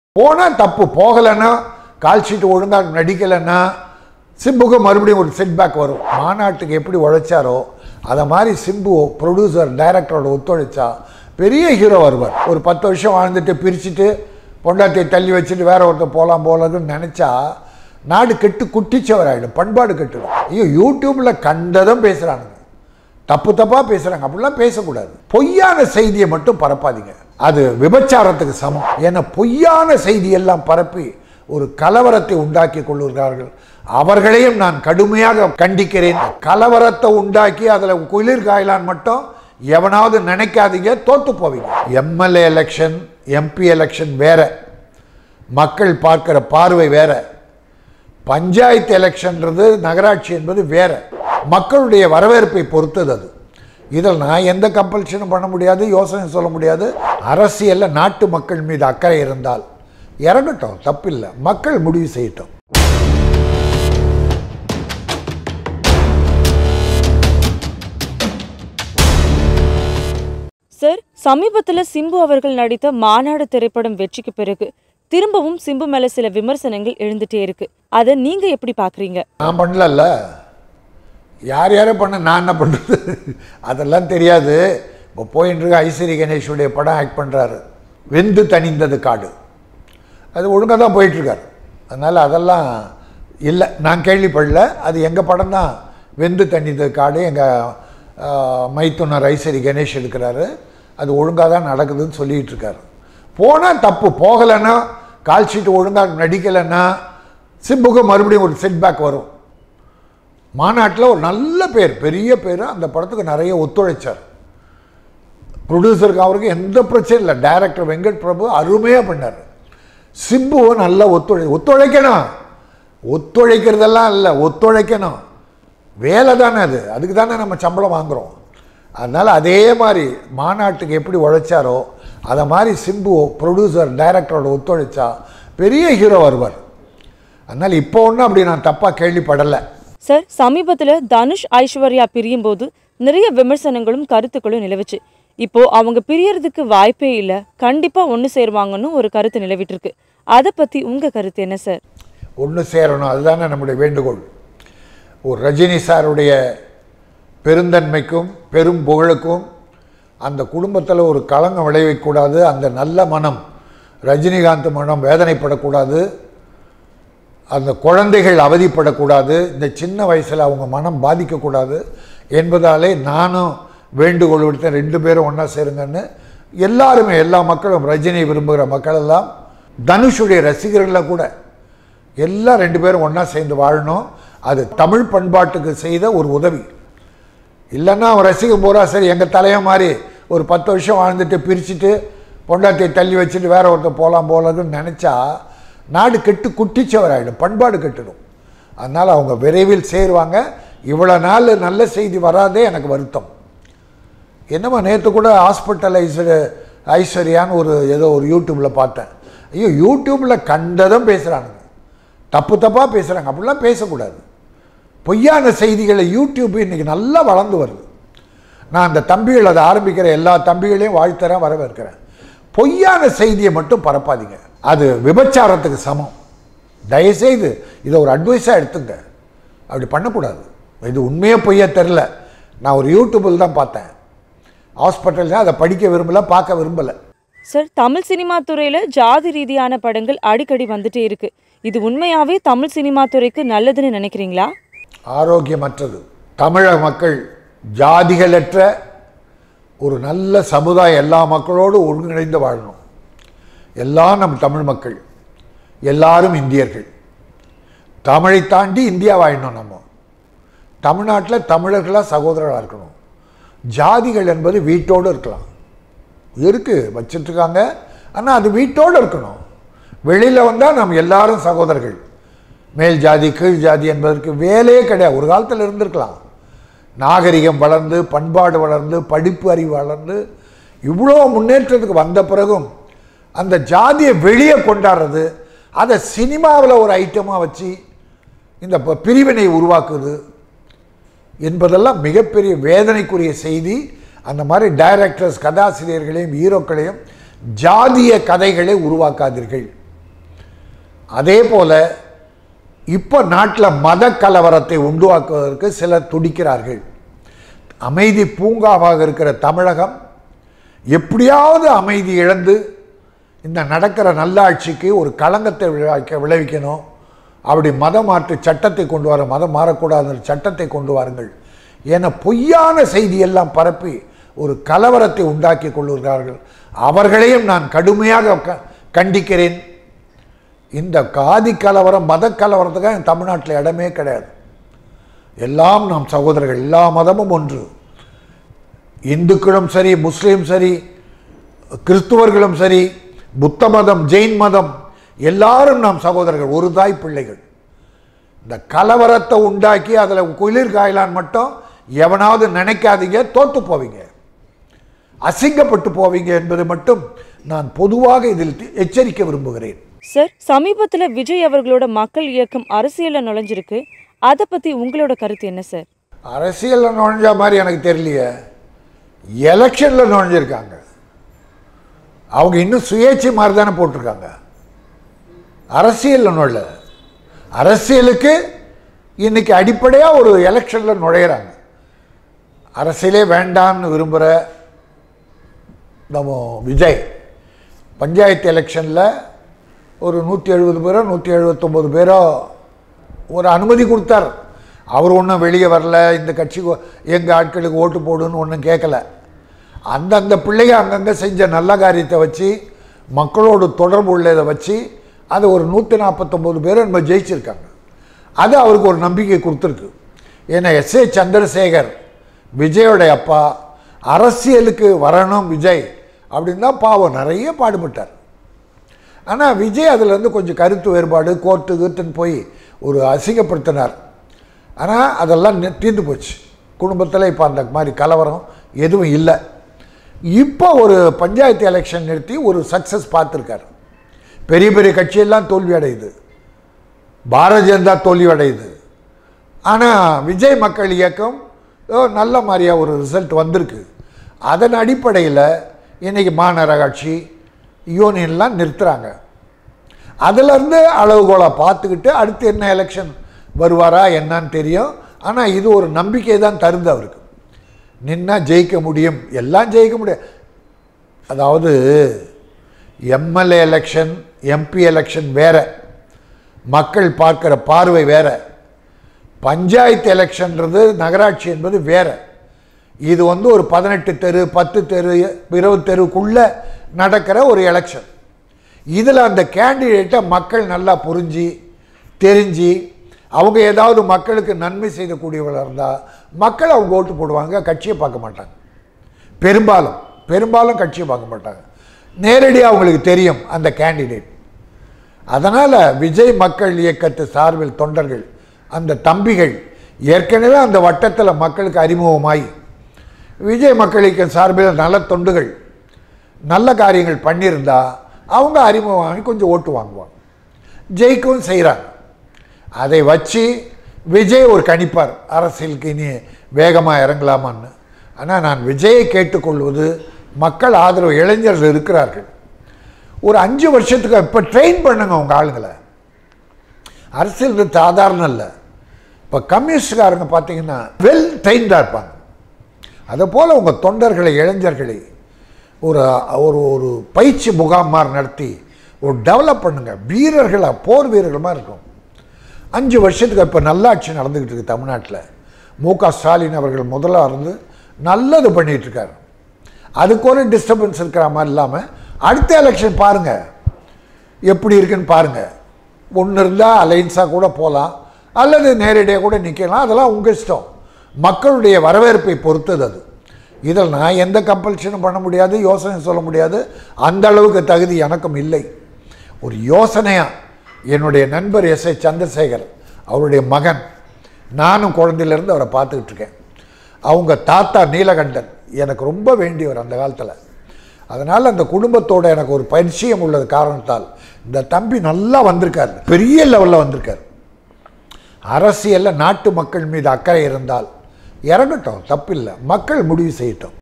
போனால் தப்பு போகலைன்னா call sheet ஒழுங்காக நடிக்கலைன்னா சிம்புக்கு மறுபடியும் ஒரு செட்பேக் வரும் மாநாட்டுக்கு எப்படி உழைச்சாரோ அதை மாதிரி சிம்பு ப்ரொடியூசர் டைரக்டரோட ஒத்துழைச்சா பெரிய ஹீரோ வருவார் ஒரு பத்து வருஷம் வாழ்ந்துட்டு பிரிச்சுட்டு பொண்டாட்டியை தள்ளி வச்சுட்டு வேற ஒருத்தர் போகலாம் போகலான்னு நினச்சா நாடு கெட்டு குட்டிச்சவர் ஆகிடும் பண்பாடு கெட்டுடும் ஐயோ யூடியூப்பில் கண்டதும் பேசுகிறானுங்க தப்பு தப்பாக பேசுகிறாங்க அப்படிலாம் பேசக்கூடாது பொய்யான செய்தியை மட்டும் பரப்பாதீங்க அது விபச்சாரத்துக்கு சமம் ஏன்னா பொய்யான செய்தியெல்லாம் பரப்பி ஒரு கலவரத்தை உண்டாக்கி கொள்ளுகிறார்கள் அவர்களையும் நான் கடுமையாக கண்டிக்கிறேன் கலவரத்தை உண்டாக்கி அதில் குளிர் காயலான் மட்டும் எவனாவது நினைக்காதீங்க தோத்து போவீங்க எம்எல்ஏ எலெக்ஷன் எம்பி எலெக்ஷன் வேற மக்கள் பார்க்கிற பார்வை வேற பஞ்சாயத்து எலெக்ஷன்றது நகராட்சி என்பது வேற மக்களுடைய வரவேற்பை பொறுத்தது அது இதில் நான் எந்த கம்பல்ஷனும் பண்ண முடியாது யோசனை சொல்ல முடியாது அரசியலில் நாட்டு மக்கள் மீது அக்கறை இருந்தால் இறங்கட்டும் தப்பில்லை மக்கள் முடிவு செய்யட்டும் சார் சமீபத்துல சிம்பு அவர்கள் நடித்த மாநாடு திரைப்படம் வெற்றிக்கு பிறகு திரும்பவும் சிம்பு மேல சில விமர்சனங்கள் எழுந்துட்டே இருக்கு அதை நீங்க எப்படி பாக்குறீங்க நான் பண்ணலல்ல யார் யாரோ பண்ண நான் என்ன பண்ணுறது அதெல்லாம் தெரியாது இப்போ போயின்னு இருக்க ஐஸ்வரி கணேஷுடைய படம் ஆக்ட் பண்ணுறாரு வெந்து தணிந்தது காடு அது ஒழுங்காக தான் போயிட்டுருக்காரு அதனால் அதெல்லாம் இல்லை நான் கேள்விப்படல அது எங்கள் படம் தான் வெந்து தணிந்தது காடு எங்கள் மைத்துனர் ஐஸ்வரி கணேஷ் எடுக்கிறாரு அது ஒழுங்காக தான் நடக்குதுன்னு சொல்லிகிட்டு இருக்காரு போனால் தப்பு போகலைன்னா கால் ஷீட் ஒழுங்காக நடிக்கலைன்னா சிம்புக்கு மறுபடியும் ஒரு செட்பேக் வரும் மாநாட்டில் ஒரு நல்ல பேர் பெரிய பேர் அந்த படத்துக்கு நிறைய ஒத்துழைச்சார் ப்ரொடியூசருக்கு அவருக்கு எந்த பிரச்சனையும் இல்லை டைரக்டர் வெங்கட் பிரபு அருமையாக பண்ணார் சிம்புவும் நல்லா ஒத்துழை ஒத்துழைக்கணும் ஒத்துழைக்கிறதெல்லாம் இல்லை ஒத்துழைக்கணும் வேலை தானே அது அதுக்கு தானே நம்ம சம்பளம் வாங்குகிறோம் அதனால் அதே மாதிரி மாநாட்டுக்கு எப்படி உழைச்சாரோ அதை மாதிரி சிம்பு ப்ரொடியூசர் டைரக்டரோட ஒத்துழைச்சா பெரிய ஹீரோ வருவார் அதனால் இப்போ ஒன்றும் அப்படி நான் தப்பாக கேள்விப்படலை சார் சமீபத்துல தனுஷ் ஐஸ்வர்யா பிரியும் போது நிறைய விமர்சனங்களும் கருத்துக்களும் நிலவுச்சு இப்போ அவங்க பிரியறதுக்கு வாய்ப்பே இல்ல கண்டிப்பா ஒண்ணு சேருவாங்கன்னு ஒரு கருத்து நிலவிட்டு இருக்கு அதை பத்தி உங்க கருத்து என்ன சார் ஒன்று சேரணும் அதுதானே நம்முடைய வேண்டுகோள் ஒரு ரஜினி சாருடைய பெருந்தன்மைக்கும் பெரும் புகழுக்கும் அந்த குடும்பத்தில் ஒரு களங்கம் விளைவிக்கக்கூடாது அந்த நல்ல மனம் ரஜினிகாந்த் மனம் வேதனைப்படக்கூடாது அந்த குழந்தைகள் அவதிப்படக்கூடாது இந்த சின்ன வயசில் அவங்க மனம் பாதிக்கக்கூடாது என்பதாலே நானும் வேண்டுகோள் விடுத்தேன் ரெண்டு பேரும் ஒன்றா சேருங்கன்னு எல்லாருமே எல்லா மக்களும் ரஜினி விரும்புகிற மக்கள் எல்லாம் தனுஷுடைய ரசிகர்களை கூட எல்லாம் ரெண்டு பேரும் ஒன்றா சேர்ந்து வாழணும் அது தமிழ் பண்பாட்டுக்கு செய்த ஒரு உதவி இல்லைன்னா அவன் ரசிகம் போகிறா சரி எங்கள் தலையை மாதிரி ஒரு பத்து வருஷம் வாழ்ந்துட்டு பிரிச்சுட்டு பொண்டாட்டியை தள்ளி வச்சுட்டு வேற ஒருத்தர் போகலாம் போகலான்னு நினச்சா நாடு கெட்டு குட்டிச்சவர் ஆகிடும் பண்பாடு கெட்டுடும் அதனால் அவங்க விரைவில் சேருவாங்க இவ்வளோ நாள் நல்ல செய்தி வராதே எனக்கு வருத்தம் என்னம்மா நேற்று கூட ஹாஸ்பிட்டலைஸ்டு ஐஸ்வர்யான்னு ஒரு ஏதோ ஒரு யூடியூப்பில் பார்த்தேன் ஐயோ யூடியூப்பில் கண்டதும் பேசுகிறானுங்க தப்பு தப்பாக பேசுகிறாங்க அப்படிலாம் பேசக்கூடாது பொய்யான செய்திகளை யூடியூப் இன்றைக்கி நல்லா வளர்ந்து வருது நான் அந்த தம்பிகள் அதை ஆரம்பிக்கிற எல்லா தம்பிகளையும் வாழ்த்துறேன் வரவேற்கிறேன் பொய்யான செய்தியை மட்டும் பரப்பாதீங்க அது விபச்சாரத்துக்கு சமம் தயவுசெய்து இதை ஒரு அட்வைஸாக எடுத்துங்க அப்படி பண்ணக்கூடாது இது உண்மையே பொய்யா தெரில நான் ஒரு யூடியூப்பில் தான் பார்த்தேன் ஹாஸ்பிட்டல் அதை படிக்க விரும்பலை பார்க்க விரும்பலை சார் தமிழ் சினிமா துறையில ஜாதி ரீதியான படங்கள் அடிக்கடி வந்துட்டே இருக்கு இது உண்மையாவே தமிழ் சினிமா துறைக்கு நல்லதுன்னு நினைக்கிறீங்களா ஆரோக்கியமற்றது தமிழக மக்கள் ஜாதிகளற்ற ஒரு நல்ல சமுதாயம் எல்லா மக்களோடு ஒருங்கிணைந்து வாழணும் எல்லாம் நம் தமிழ் மக்கள் எல்லாரும் இந்தியர்கள் தமிழை தாண்டி இந்தியா வாழணும் நம்ம தமிழ்நாட்டில் தமிழர்களாக சகோதரர்களாக இருக்கணும் ஜாதிகள் என்பது வீட்டோடு இருக்கலாம் இருக்குது வச்சிட்ருக்காங்க ஆனால் அது வீட்டோடு இருக்கணும் வெளியில் வந்தால் நம்ம எல்லாரும் சகோதரர்கள் மேல் ஜாதி கீழ் ஜாதி என்பதற்கு வேலையே கிடையாது ஒரு காலத்தில் இருந்திருக்கலாம் நாகரிகம் வளர்ந்து பண்பாடு வளர்ந்து படிப்பு அறிவு வளர்ந்து இவ்வளோ முன்னேற்றத்துக்கு வந்த பிறகும் அந்த ஜாதியை வெளியே கொண்டாடுறது அதை சினிமாவில் ஒரு ஐட்டமாக வச்சு இந்த ப- பிரிவினை உருவாக்குது என்பதெல்லாம் மிகப்பெரிய வேதனைக்குரிய செய்தி அந்த மாதிரி டைரக்டர்ஸ் கதாசிரியர்களையும் ஹீரோக்களையும் ஜாதிய கதைகளை உருவாக்காதீர்கள் அதே போல இப்போ நாட்டில் மத கலவரத்தை உண்டுவாக்குவதற்கு சிலர் துடிக்கிறார்கள் அமைதி பூங்காவாக இருக்கிற தமிழகம் எப்படியாவது அமைதி இழந்து இந்த நடக்கிற நல்லாட்சிக்கு ஒரு களங்கத்தை விளைவிக்க விளைவிக்கணும் அப்படி மதம் மாற்று சட்டத்தை கொண்டு வர மதம் மாறக்கூடாத சட்டத்தை கொண்டு வாருங்கள் என பொய்யான செய்தியெல்லாம் பரப்பி ஒரு கலவரத்தை உண்டாக்கி கொள்ளுகிறார்கள் அவர்களையும் நான் கடுமையாக க- கண்டிக்கிறேன் இந்த காதி கலவரம் மத கலவரத்துக்காக இந்த தமிழ்நாட்டில் இடமே கிடையாது எல்லாம் நாம் சகோதரர்கள் எல்லா மதமும் ஒன்று இந்துக்களும் சரி முஸ்லீம் சரி கிறிஸ்துவர்களும் சரி புத்த மதம் ஜெயின் மதம் எல்லாரும் நாம் சகோதரர்கள் ஒரு தாய் பிள்ளைகள் இந்த கலவரத்தை உண்டாக்கி அதில் குளிர் காயலான் மட்டும் எவனாவது நினைக்காதீங்க தோத்து போவீங்க அசிங்கப்பட்டு போவீங்க என்பதை மட்டும் நான் பொதுவாக இதில் தி- எச்சரிக்க விரும்புகிறேன் சார் சமீபத்துல விஜய் அவர்களோட மக்கள் இயக்கம் அரசியல்ல நுழைஞ்சிருக்கு அதை பத்தி உங்களோட கருத்து என்ன சார் அரசியலில் நுழைஞ்ச மாதிரி எனக்கு தெரியலையே எலெக்ஷனில் நுழைஞ்சிருக்காங்க அவங்க இன்னும் சுயேட்சை மாதிரி தானே போட்டிருக்காங்க அரசியலில் நுழைய அரசியலுக்கு இன்னைக்கு அடிப்படையாக ஒரு எலெக்ஷனில் நுழையிறாங்க அரசியலே வேண்டான்னு விரும்புகிற நம்ம விஜய் பஞ்சாயத்து எலெக்ஷனில் ஒரு நூற்றி எழுபது பேரோ நூற்றி எழுபத்தொம்போது பேரோ ஒரு அனுமதி கொடுத்தார் அவர் ஒன்றும் வெளியே வரல இந்த கட்சிக்கு எங்கள் ஆட்களுக்கு ஓட்டு போடுன்னு ஒன்றும் கேட்கல அந்தந்த பிள்ளைங்க அங்கங்கே செஞ்ச நல்ல காரியத்தை வச்சு மக்களோடு தொடர்பு உள்ளதை வச்சு அது ஒரு நூற்றி நாற்பத்தொம்போது பேர் நம்ம ஜெயிச்சிருக்காங்க அது அவருக்கு ஒரு நம்பிக்கை கொடுத்துருக்கு ஏன்னா எஸ் ஏ சந்திரசேகர் விஜயோட அப்பா அரசியலுக்கு வரணும் விஜய் அப்படின்னு தான் பாவம் நிறைய பாடுபட்டார் ஆனால் விஜய் அதுல இருந்து கொஞ்சம் கருத்து வேறுபாடு கோர்ட்டு கீர்ட்டுன்னு போய் ஒரு அசிங்கப்படுத்தினார் ஆனால் அதெல்லாம் நி- தீர்ந்து போச்சு குடும்பத்தில் இப்போ அந்த மாதிரி கலவரம் எதுவும் இல்லை இப்போ ஒரு பஞ்சாயத்து எலெக்ஷன் நிறுத்தி ஒரு சக்ஸஸ் பார்த்துருக்காரு பெரிய பெரிய கட்சியெல்லாம் தோல்வி அடையுது பாரதிய ஜனதா தோல்வி அடையுது ஆனால் விஜய் மக்கள் இயக்கம் ஏதோ நல்ல மாதிரியா ஒரு ரிசல்ட் வந்திருக்கு அதன் அடிப்படையில் இன்னைக்கு மாநகராட்சி யூனியன்லாம் நிறுத்துகிறாங்க அதிலிருந்து அளவுகோலை பார்த்துக்கிட்டு அடுத்து என்ன எலெக்ஷன் வருவாரா என்னன்னு தெரியும் ஆனால் இது ஒரு நம்பிக்கை தான் தருது அவருக்கு நின்னா ஜெயிக்க முடியும் எல்லாம் ஜெயிக்க முடியும் அதாவது எம்எல்ஏ எலெக்ஷன் எம்பி எலெக்ஷன் வேற மக்கள் பார்க்குற பார்வை வேற பஞ்சாயத்து எலெக்ஷன்றது நகராட்சி என்பது வேற இது வந்து ஒரு பதினெட்டு தெரு பத்து தெரு இருபது தெருவுக்குள்ளே நடக்கிற ஒரு எலெக்ஷன் இதில் அந்த கேண்டிடேட்டை மக்கள் நல்லா புரிஞ்சு தெரிஞ்சு அவங்க ஏதாவது மக்களுக்கு நன்மை செய்யக்கூடியவர்களாக இருந்தால் மக்கள் அவங்க ஓட்டு போடுவாங்க கட்சியை பார்க்க மாட்டாங்க பெரும்பாலும் பெரும்பாலும் கட்சியை பார்க்க மாட்டாங்க நேரடியாக அவங்களுக்கு தெரியும் அந்த கேண்டிடேட் அதனால் விஜய் மக்கள் இயக்கத்து சார்பில் தொண்டர்கள் அந்த தம்பிகள் ஏற்கனவே அந்த வட்டத்தில் மக்களுக்கு அறிமுகமாய் விஜய் மக்கள் இயக்கம் சார்பில் நல்ல தொண்டுகள் நல்ல காரியங்கள் பண்ணியிருந்தா அவங்க அறிமுகமாகி கொஞ்சம் ஓட்டு வாங்குவாங்க ஜெயிக்கவும் செய்கிறாங்க அதை வச்சு விஜய் ஒரு கணிப்பார் அரசியலுக்கு இனி வேகமாக இறங்கலாமான்னு ஆனால் நான் விஜயை கேட்டுக்கொள்வது மக்கள் ஆதரவு இளைஞர்கள் இருக்கிறார்கள் ஒரு அஞ்சு வருஷத்துக்கு இப்போ ட்ரெயின் பண்ணுங்க உங்கள் ஆளுங்களை அரசியல் சாதாரணம் இல்லை இப்போ கம்யூனிஸ்டுக்காரங்க பார்த்தீங்கன்னா வெல் ட்ரெயின்டாக இருப்பாங்க அதை போல் உங்கள் தொண்டர்களை இளைஞர்களை ஒரு ஒரு ஒரு பயிற்சி முகாம் மாதிரி நடத்தி ஒரு டெவலப் பண்ணுங்க வீரர்களாக போர் வீரர்கள் மாதிரி இருக்கும் அஞ்சு வருஷத்துக்கு இப்போ நல்லாட்சி நடந்துக்கிட்டு இருக்கு தமிழ்நாட்டில் மு க ஸ்டாலின் அவர்கள் முதல்ல இருந்து நல்லது பண்ணிட்டு இருக்காரு அதுக்கு ஒரு டிஸ்டர்பன்ஸ் இருக்கிற மாதிரி இல்லாமல் அடுத்த எலெக்ஷன் பாருங்கள் எப்படி இருக்குன்னு பாருங்கள் ஒன்று இருந்தால் அலைன்ஸாக கூட போகலாம் அல்லது நேரடியாக கூட நிற்கலாம் அதெல்லாம் உங்கள் இஷ்டம் மக்களுடைய வரவேற்பை பொறுத்தது அது இதில் நான் எந்த கம்பல்ஷனும் பண்ண முடியாது யோசனை சொல்ல முடியாது அந்த அளவுக்கு தகுதி எனக்கும் இல்லை ஒரு யோசனையாக என்னுடைய நண்பர் எஸ் ஐ சந்திரசேகர் அவருடைய மகன் நானும் குழந்தையிலேருந்து அவரை பார்த்துக்கிட்டு இருக்கேன் அவங்க தாத்தா நீலகண்டன் எனக்கு ரொம்ப வேண்டியவர் அந்த காலத்தில் அதனால் அந்த குடும்பத்தோட எனக்கு ஒரு பரிச்சயம் உள்ளது காரணத்தால் இந்த தம்பி நல்லா வந்திருக்காரு பெரிய லெவலில் வந்திருக்காரு அரசியலில் நாட்டு மக்கள் மீது அக்கறை இருந்தால் இறங்கட்டும் தப்பில்லை மக்கள் முடிவு செய்யட்டும்